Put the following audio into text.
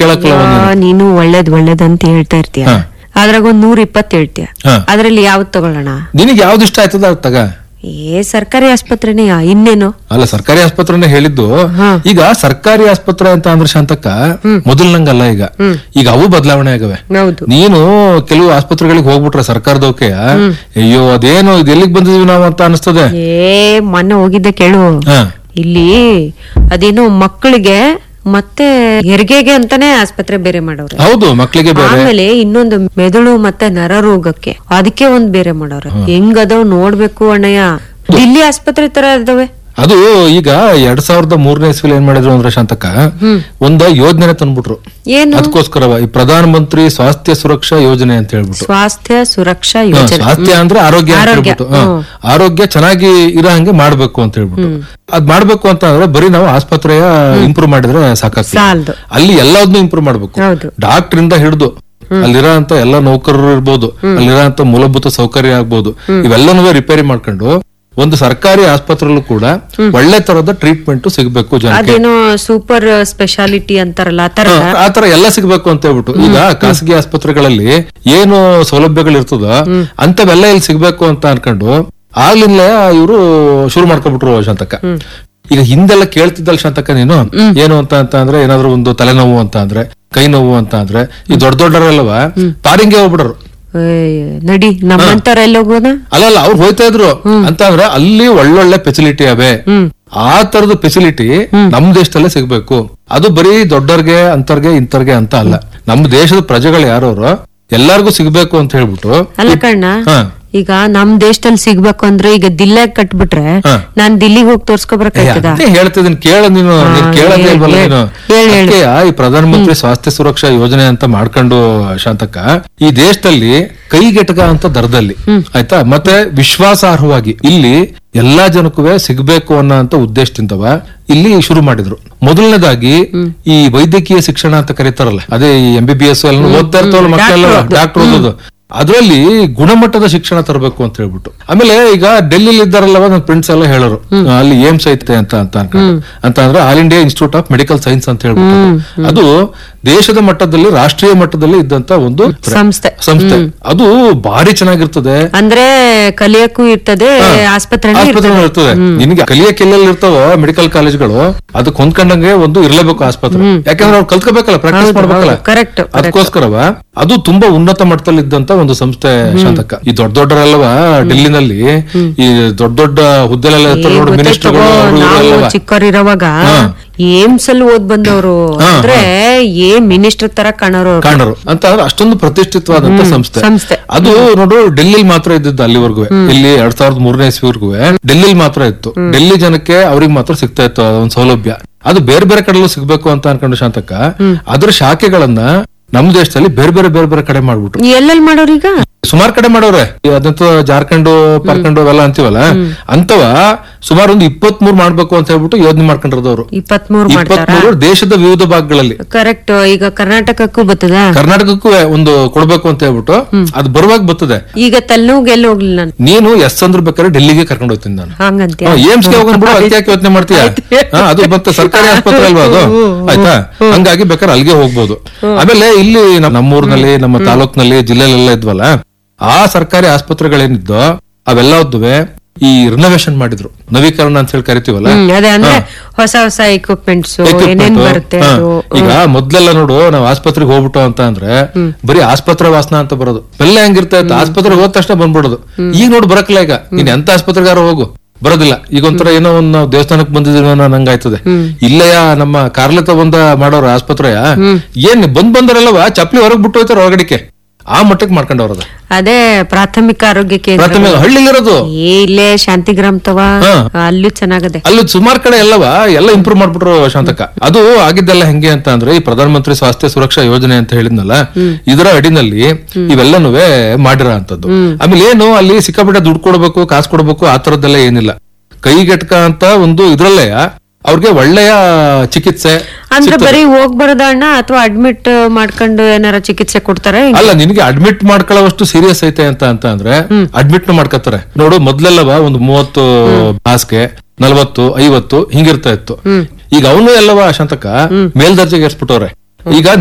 ಕೇಳಕ್ಕಲ್ಲ ಒಂದು ಆ, ನೀನು ಒಳ್ಳೇದ್ ಒಳ್ಳೇದ್ ಅಂತ ಹೇಳ್ತಾ ಇರ್ತೀಯ ಹಾ. ಅದ್ರಾಗ ಒಂದ್ ನೂರ್ ಇಪ್ಪತ್ ಹೇಳ್ತೀಯ ಹಾ. ಅದ್ರಲ್ಲಿ ಯಾವ್ದು ತಗೊಳ್ಳೋಣ ನಿನಗೆ ಯಾವ್ದು ಇಷ್ಟ ಆಯ್ತದ ಅದ್ ತಗ ಏ ಸರ್ಕಾರಿ ಆಸ್ಪತ್ರೆನೇ ಇನ್ನೇನು ಅಲ್ಲ ಸರ್ಕಾರಿ ಆಸ್ಪತ್ರೆನೇ ಹೇಳಿದ್ದು ಹಾ. ಈಗ ಸರ್ಕಾರಿ ಆಸ್ಪತ್ರೆ ಅಂತ ಅಂದ್ರೆ ಶಾಂತಕ್ಕ ಮೊದಲ್ನಂಗಲ್ಲ ಈಗ ಈಗ ಅವು ಬದಲಾವಣೆ ಆಗವೆ ಹೌದು ನೀನು ಕೆಲವು ಆಸ್ಪತ್ರೆಗಳಿಗೆ ಹೋಗ್ಬಿಟ್ರೆ ಸರ್ಕಾರದವಕ್ಕೆ ಅಯ್ಯೋ ಅದೇನು ಇದು ಎಲ್ಲಿಗೆ ಬಂದಿದೀವಿ ನಾವು ಅಂತ ಅನಿಸ್ತದೆ ಏ ಮೊನ್ನೆ ಹೋಗಿದ್ದೆ ಕೇಳು ಹಾ ಇಲ್ಲಿ ಅದೇನೋ ಮಕ್ಕಳಿಗೆ ಮತ್ತೆ ಹೆರಿಗೆಗೆ ಅಂತಾನೆ ಆಸ್ಪತ್ರೆ ಬೇರೆ ಮಾಡೋರು ಹೌದು ಮಕ್ಕಳಿಗೆ ಬೇರೆ ಆಮೇಲೆ ಇನ್ನೊಂದು ಮೆದುಳು ಮತ್ತೆ ನರರೋಗಕ್ಕೆ ಅದಕ್ಕೆ ಒಂದ್ ಬೇರೆ ಮಾಡೋರು ಹೆಂಗದವ್ ನೋಡ್ಬೇಕು ಅಣ್ಣಯ್ಯ ದಿಲ್ಲಿ ಆಸ್ಪತ್ರೆ ತರ ಇದಾವೆ ಅದು ಈಗ ಎರಡ್ ಸಾವಿರದ ಮೂರನೇ ಇಸ್ವಿಲಿ ಏನ್ ಮಾಡಿದ್ರು ಅಂದ್ರೆ ಶಾಂತಕ್ಕ ಒಂದ ಯೋಜನೆ ತಂದ್ಬಿಟ್ರು ಏನು ಅದಕ್ಕೋಸ್ಕರ ಈ ಪ್ರಧಾನ ಮಂತ್ರಿ ಸ್ವಾಸ್ಥ್ಯ ಸುರಕ್ಷಾ ಯೋಜನೆ ಅಂತ ಹೇಳ್ಬಿಟ್ಟು ಸ್ವಾಸ್ಥ್ಯ ಸುರಕ್ಷಾ ಹಾ, ಯೋಜನೆ ಸ್ವಾಸ್ಥ್ಯ ಅಂದ್ರೆ ಆರೋಗ್ಯ ಅಂತ ಆರೋಗ್ಯ, ಹೇಳ್ಬಿಟ್ಟು ಹಾ, ಆರೋಗ್ಯ ಚೆನ್ನಾಗಿ ಇರೋ ಹಂಗೆ ಮಾಡ್ಬೇಕು ಅಂತ ಹೇಳ್ಬಿಟ್ಟು ಅದ್ ಮಾಡ್ಬೇಕು ಅಂತ ಅಂದ್ರೆ ಬರೀ ನಾವು ಆಸ್ಪತ್ರೆಯ ಇಂಪ್ರೂವ್ ಮಾಡಿದ್ರೆ ಸಾಕಾಗ್ತದೆ ಸಾಲ್ದು ಅಲ್ಲಿ ಎಲ್ಲದನ್ನೂ ಇಂಪ್ರೂವ್ ಮಾಡ್ಬೇಕು ಹೌದು ಡಾಕ್ಟರ್ ಇಂದ ಹಿಡಿದು ಅಲ್ಲಿರೋ ಅಂತ ಎಲ್ಲ ನೌಕರರು ಇರ್ಬೋದು ಅಲ್ಲಿರೋ ಅಂತ ಮೂಲಭೂತ ಸೌಕರ್ಯ ಆಗ್ಬೋದು ಇವೆಲ್ಲನೂ ರಿಪೇರಿ ಮಾಡ್ಕೊಂಡು ಒಂದು ಸರ್ಕಾರಿ ಆಸ್ಪತ್ರೆಲ್ಲೂ ಕೂಡ ಒಳ್ಳೆ ತರದ ಟ್ರೀಟ್ಮೆಂಟ್ ಸಿಗ್ಬೇಕು ಜನಕ್ಕೆ ಅದೇನೋ ಸೂಪರ್ ಸ್ಪೆಷಾಲಿಟಿ ಅಂತಾರಲ್ಲ ಆ ತರ ಆ- ಆ ತರ ಎಲ್ಲ ಸಿಗ್ಬೇಕು ಅಂತ ಹೇಳ್ಬಿಟ್ಟು ಈಗ ಖಾಸಗಿ ಆಸ್ಪತ್ರೆಗಳಲ್ಲಿ ಏನು ಸೌಲಭ್ಯಗಳು ಇರ್ತದ ಅಂತವೆಲ್ಲ ಇಲ್ಲಿ ಸಿಗ್ಬೇಕು ಅಂತ ಅನ್ಕೊಂಡು ಆಗ್ಲಿಂದ ಇವರು ಶುರು ಮಾಡ್ಕೊಂಡ್ಬಿಟ್ರು ಶಾಂತಕ್ಕ ಈಗ ಹಿಂದೆಲ್ಲ ಕೇಳ್ತಿದ್ದಲ್ಲ ಶಾಂತಕ್ಕ ನೀನು ಏನು ಅಂತ ಅಂತ ಅಂದ್ರೆ ಏನಾದ್ರು ಒಂದು ತಲೆನೋವು ಅಂತ ಅಂದ್ರೆ ಕೈ ನೋವು ಅಂತ ಅಂದ್ರೆ ಈ ದೊಡ್ಡ ದೊಡ್ಡರೆಲ್ಲವ ಪಾರಿಂಗೆ ಹೋಗ್ಬಿಡರು ಏಯ್, ನಡಿ ನಮ್ಮಂತರ ಎಲ್ಲ ಹೋಗೋಣ ಅಲ್ಲಲ್ಲ ಅವ್ರು ಹೋಯ್ತಾ ಇದ್ರು ಅಂತ ಅಂದ್ರೆ ಅಲ್ಲಿ ಒಳ್ಳೊಳ್ಳೆ ಫೆಸಿಲಿಟಿ ಅವೆ ಆ ತರದ ಫೆಸಿಲಿಟಿ ನಮ್ ದೇಶದಲ್ಲೇ ಸಿಗ್ಬೇಕು ಅದು ಬರೀ ದೊಡ್ಡರ್ಗೆ ಅಂತರ್ಗೆ ಇಂತರ್ಗೆ ಅಂತ ಅಲ್ಲ ನಮ್ ದೇಶದ ಪ್ರಜೆಗಳು ಯಾರವ್ರು ಎಲ್ಲಾರ್ಗು ಸಿಗ್ಬೇಕು ಅಂತ ಹೇಳ್ಬಿಟ್ಟು ಅಲ್ಲ ಕಣ್ಣ ಹಾ. ಈಗ ನಮ್ ದೇಶದಲ್ಲಿ ಸಿಗ್ಬೇಕು ಅಂದ್ರೆ ಈಗ ದಿಲ್ಲಾಗ್ ಕಟ್ಬಿಟ್ರೆ ಹಾ. ನಾನ್ ದಿಲ್ಲಿಗೆ ಹೋಗಿ ಏ, ತೋರ್ಸ್ಕೊಬರ್ಕಾಯ್ತದ ಅದೇ ಹೇಳ್ತಿದ್ದೀನಿ ಕೇಳ ನೀನು ನೀನ್ ಕೇಳೋದೇ ಹೇಳ್- ಇಲ್ವಲ್ಲ ನೀನು ಹೇಳ್- ಹೇಳ್. ಅದಕ್ಕೆ ಈ ಪ್ರಧಾನ ಮಂತ್ರಿ ಸ್ವಾಸ್ಥ್ಯ ಸುರಕ್ಷಾ ಯೋಜನೆ ಅಂತ ಮಾಡ್ಕೊಂಡು ಶಾಂತಕ್ಕ ಈ ದೇಶದಲ್ಲಿ ಕೈಗೆಟಕ ಅಂತ ದರದಲ್ಲಿ ಆಯ್ತಾ ಮತ್ತೆ ವಿಶ್ವಾಸಾರ್ಹವಾಗಿ ಇಲ್ಲಿ ಎಲ್ಲಾ ಜನಕ್ಕೂ ಸಿಗ್ಬೇಕು ಅನ್ನೋ ಅಂತ ಉದ್ದೇಶದಿಂದವ ಇಲ್ಲಿ ಶುರು ಮಾಡಿದ್ರು ಮೊದಲನೇದಾಗಿ ಈ ವೈದ್ಯಕೀಯ ಶಿಕ್ಷಣ ಅಂತ ಕರೀತಾರಲ್ಲ ಅದೇ ಈ ಎಂ ಬಿ ಬಿ ಎಸ್ ಎಲ್ಲ ಓದ್ತಾ ಇರ್ತಾವಲ್ಲ ಮಕ್ಕಳೆಲ್ಲ ಡಾಕ್ಟರ್ ಓದೋದು ಅದರಲ್ಲಿ ಗುಣಮಟ್ಟದ ಶಿಕ್ಷಣ ತರಬೇಕು ಅಂತ ಹೇಳ್ಬಿಟ್ಟು ಆಮೇಲೆ ಈಗ ಡೆಲ್ಲಿಲಿ ಇದ್ದಾರಲ್ಲವ ನನ್ನ ಫ್ರೆಂಡ್ಸ್ ಎಲ್ಲ ಹೇಳೋರು ಅಲ್ಲಿ ಏಮ್ಸ್ ಐತೆ ಅಂತ ಅಂತ ಅನ್ಕೊಂಡು ಅಂತ ಅಂದ್ರೆ all India institute of medical science ಅಂತ ಹೇಳ್ಬಿಟ್ಟು ಅದು ದೇಶದ ಮಟ್ಟದಲ್ಲಿ ರಾಷ್ಟ್ರೀಯ ಮಟ್ಟದಲ್ಲಿ ಇದ್ದಂತ ಒಂದು ಸಂಸ್ಥೆ ಸಂಸ್ಥೆ ಅದು ಭಾರಿ ಚೆನ್ನಾಗಿರ್ತದೆ ಅಂದ್ರೆ ಕಲಿಯಕ್ಕೂ ಇರ್ತದೆ ಆಸ್ಪತ್ರೆ ಆಸ್ಪತ್ರೆ ಇರ್ತದೆ ನಿನ್ಗೆ ಕಲಿಯಕ್ಕೆಲ್ಲೆಲ್ಲ ಇರ್ತಾವೋ ಮೆಡಿಕಲ್ ಕಾಲೇಜ್ಗಳು ಅದಕ್ಕೆ ಹೊಂದ್ಕೊಂಡಂಗೆ ಒಂದು ಇರ್ಲೇಬೇಕು ಆಸ್ಪತ್ರೆ ಯಾಕಂದ್ರೆ ಅವ್ರು ಕಲ್ತ್ಕೋಬೇಕಲ್ಲ ಪ್ರಾಕ್ಟೀಸ್ ಮಾಡ್ಬೇಕಲ್ಲ ಕರೆಕ್ಟ್ ಅದಕ್ಕೋಸ್ಕರವ ಅದು ತುಂಬಾ ಉನ್ನತ ಮಟ್ಟದಲ್ಲಿ ಇದ್ದಂತ ಒಂದು ಸಂಸ್ಥೆ ಶಾಂತಕ್ಕ ಈ ದೊಡ್ಡ ದೊಡ್ಡರೆಲ್ಲವ ಡೆಲ್ಲಿನಲ್ಲಿ ಈ ದೊಡ್ಡ ದೊಡ್ಡ ಹುದ್ದೆಲೆಲ್ಲ ಇರ್ತಾರೆ ನೋಡು ಮಿನಿಸ್ಟರ್ಗಳು ಅವ್ರು ನಾವು ಇವರೆಲ್ಲವ. ಚಿಕ್ಕವರಿರುವಾಗ ಏಮ್ಸ್ ಅಲ್ಲಿ ಓದ್ ಬಂದವರು ಅಂದ್ರೆ ಏ ಮಿನಿಸ್ಟರ್ ತರ ಕಾಣೋರು ಅವ್ರು. ಕಾಣರು ಅಂತ ಅಂದ್ರೆ ಅಷ್ಟೊಂದು ಪ್ರತಿಷ್ಠಿತವಾದಂತ ಸಂಸ್ಥೆ ಸಂಸ್ಥೆ. ಅದು ನೋಡು ಡೆಲ್ಲಿಲಿ ಮಾತ್ರ ಇದ್ದದ್ದು ಅಲ್ಲಿವರೆಗೂ ಇಲ್ಲಿ ಎರಡ್ ಸಾವಿರದ ಮೂರನೇ ಇಸ್ವಿವರೆಗೂ ಡೆಲ್ಲಿಲಿ ಮಾತ್ರ ಇತ್ತು ಡೆಲ್ಲಿ ಜನಕ್ಕೆ ಅವ್ರಿಗೆ ಮಾತ್ರ ಸಿಗ್ತಾ ಇತ್ತು ಅದೊಂದು ಸೌಲಭ್ಯ ಅದು ಬೇರೆ ಬೇರೆ ಕಡೆಲ್ಲೂ ಸಿಗ್ಬೇಕು ಅಂತ ಅನ್ಕೊಂಡು ಶಾಂತಕ್ಕ ಅದ್ರ ಶಾಖೆಗಳನ್ನ ನಮ್ ದೇಶದಲ್ಲಿ ಬೇರೆ ಬೇರೆ ಬೇರೆ ಬೇರೆ ಕಡೆ ಮಾಡ್ಬಿಟ್ರು ಎಲ್ಲೆಲ್ ಮಾಡೋರೀಗ ಸುಮಾರು ಕಡೆ ಮಾಡವ್ರೆ ಈ ಅದಂತ ಜಾರ್ಖಂಡ್ ಪಾರ್ಖಂಡ್ ಅವೆಲ್ಲ ಅಂತೀವಲ್ಲ ಅಂತವ ಸುಮಾರು ಒಂದು ಇಪ್ಪತ್ ಮೂರ್ ಮಾಡ್ಬೇಕು ಅಂತ ಹೇಳ್ಬಿಟ್ಟು ಯೋಜನೆ ಮಾಡ್ಕೊಂಡಿರೋದವ್ರು ಇಪ್ಪತ್ಮೂರ್ ಮಾಡ್ತಾರ ಇಪ್ಪತ್ಮೂರು ದೇಶದ ವಿವಿಧ ಭಾಗಗಳಲ್ಲಿ ಕರೆಕ್ಟ್ ಈಗ ಕರ್ನಾಟಕಕ್ಕೂ ಬರ್ತದ ಕರ್ನಾಟಕಕ್ಕೂ ಒಂದು ಕೊಡ್ಬೇಕು ಅಂತ ಹೇಳ್ಬಿಟ್ಟು ಅದು ಬರುವಾಗ ಬರ್ತದೆ ಈಗ ತಲೆನೋವು ಎಲ್ಲಿ ಹೋಗ್ಲಿಲ್ಲ ನಾನು ನೀನು ಎಸ್ ಅಂದ್ರ ಬೇಕಾದ್ರೆ ಡೆಲ್ಲಿಗೆ ಕರ್ಕೊಂಡು ಹೋಗ್ತೀನಿ ನಾನು ಹಂಗಂತ್ಯ ಏಮ್ಸ್ ಗೆ ಹೋಗೋಣ ಬಿಡು ಅದಕ್ಕೆ ಯಾಕೆ ಯೋಚನೆ ಮಾಡ್ತೀಯ ಹಾ, ಅದು ಮತ್ತೆ ಸರ್ಕಾರಿ ಆಸ್ಪತ್ರೆ ಅಲ್ವಾ ಅದು ಆಯ್ತಾ ಹಂಗಾಗಿ ಬೇಕಾದ್ರೆ ಅಲ್ಲಿಗೆ ಹೋಗ್ಬೋದು ಆಮೇಲೆ ಇಲ್ಲಿ ನಮ್- ನಮ್ಮೂರ್ನಲ್ಲಿ ನಮ್ಮ ತಾಲೂಕ್ನಲ್ಲಿ ಜಿಲ್ಲೆಲೆಲ್ಲ ಇದ್ವಲ್ಲ ಆ ಸರ್ಕಾರಿ ಆಸ್ಪತ್ರೆಗಳೇನಿದ್ದೋ ಅವೆಲ್ಲವದ್ದುವೆ ಈ ರಿನೋವೇಷನ್ ಮಾಡಿದ್ರು ನವೀಕರಣ ಅಂತ ಹೇಳಿ ಕರಿತೀವಲ್ಲ ಹ್ಮ್ ಅದೇ ಅಂದ್ರೆ ಹೊಸ ಹೊಸ ಎಕ್ವಿಪ್ಮೆಂಟ್ಸ್ equipment. ಏನೇನ್ ಬರುತ್ತೆ ಹಾ. ಅದು ಈಗ ಮೊದ್ಲೆಲ್ಲ ನೋಡು ನಾವ್ ಆಸ್ಪತ್ರೆಗೆ ಹೋಗ್ಬಿಟ್ಟು ಅಂತ ಅಂದ್ರೆ ಬರೀ ಆಸ್ಪತ್ರೆ ವಾಸನ ಅಂತ ಬರೋದು ಬೆಲ್ಲ ಹೆಂಗಿರ್ತಾ ಇತ್ತು ಆಸ್ಪತ್ರೆಗೆ ಹೋದ ತಕ್ಷಣ ಬಂದ್ಬಿಡೋದು ಈಗ ನೋಡು ಬರಕ್ಲ ಈಗ ನೀನ್ ಎಂತ ಆಸ್ಪತ್ರೆಗಾರ ಹೋಗು ಬರೋದಿಲ್ಲ ಈಗ ಒಂಥರ ಏನೋ ಒಂದ್ ನಾವು ದೇವಸ್ಥಾನಕ್ಕೆ ಬಂದಿದ್ದೀವಿ ಅನ್ನೋ ನಂಗಾಯ್ತದೆ ಇಲ್ಲಯ್ಯ ನಮ್ಮ ಕಾರ್ಲಿತ ಬಂದ ಮಾಡೋರ ಆಸ್ಪತ್ರೆಯ ಏನ್ ಬಂದ್ ಬಂದರೆಲ್ಲವ ಚಪ್ಲಿ ಹೊರಗ್ ಬಿಟ್ಟು ಹೋಯ್ತಾರ ಹೊರಗಡಿಕೆ ಆ ಮಟ್ಟಕ್ಕೆ ಮಾಡ್ಕೊಂಡವ್ರದ ಅದೇ ಪ್ರಾಥಮಿಕ ಆರೋಗ್ಯ ಕೇಂದ್ರ ಪ್ರಾಥಮಿಕ ಹಳ್ಳಿಲಿರೋದು ಏ ಇಲ್ಲೇ ಶಾಂತಿಗ್ರಾಮ್ ತವ ಹಾ. ಅಲ್ಲೂ ಚೆನ್ನಾಗದೆ ಅಲ್ಲಿ ಸುಮಾರು ಕಡೆ ಎಲ್ಲವ ಎಲ್ಲ ಇಂಪ್ರೂವ್ ಮಾಡ್ಬಿಟ್ರು ಶಾಂತಕ ಅದು ಆಗಿದ್ದೆಲ್ಲ ಹೆಂಗೆ ಅಂತ ಅಂದ್ರೆ ಈ ಪ್ರಧಾನ ಮಂತ್ರಿ ಸ್ವಾಸ್ಥ್ಯ ಸುರಕ್ಷಾ ಯೋಜನೆ ಅಂತ ಹೇಳಿದ್ನಲ್ಲ ಇದರ ಅಡಿನಲ್ಲಿ ಇವೆಲ್ಲನೂ ಮಾಡಿರೋ ಅಂತದ್ದು ಆಮೇಲೆ ಏನು ಅಲ್ಲಿ ಸಿಕ್ಕಾಪಟ್ಟೆ ದುಡ್ಡು ಕೊಡ್ಬೇಕು ಕಾಸು ಕೊಡ್ಬೇಕು ಆ ತರದ್ದೆಲ್ಲ ಏನಿಲ್ಲ ಕೈಗೆಟ್ಕ ಅಂತ ಒಂದು ಇದ್ರಲ್ಲೇ ಅವ್ರಿಗೆ ಒಳ್ಳೆಯ ಚಿಕಿತ್ಸೆ ಅಂದ್ರೆ ಬರೀ ಹೋಗ್ ಬರೋದಣ್ಣ ಅಥವಾ ಅಡ್ಮಿಟ್ ಮಾಡ್ಕೊಂಡು ಏನಾರ ಚಿಕಿತ್ಸೆ ಕೊಡ್ತಾರೆ ಅಲ್ಲ ನಿನಗೆ ಅಡ್ಮಿಟ್ ಮಾಡ್ಕೊಳ್ಳೋವಷ್ಟು ಸೀರಿಯಸ್ ಐತೆ ಅಂತ ಅಂತ ಅಂದ್ರೆ ಅಡ್ಮಿಟ್ ಮಾಡ್ಕೊತಾರೆ ನೋಡು ಮೊದ್ಲೆಲ್ಲವ ಒಂದು ಮೂವತ್ತು ಹಾಸಿಗೆ ನಲವತ್ತು ಐವತ್ತು ಹಿಂಗಿರ್ತಾ ಇತ್ತು ಈಗ ಅವನು ಎಲ್ಲವ ಶಾಂತಕ ಮೇಲ್ದರ್ಜೆಗೆ ಏರ್ಸ್ಬಿಟ್ಟವ್ರೆ ಈಗ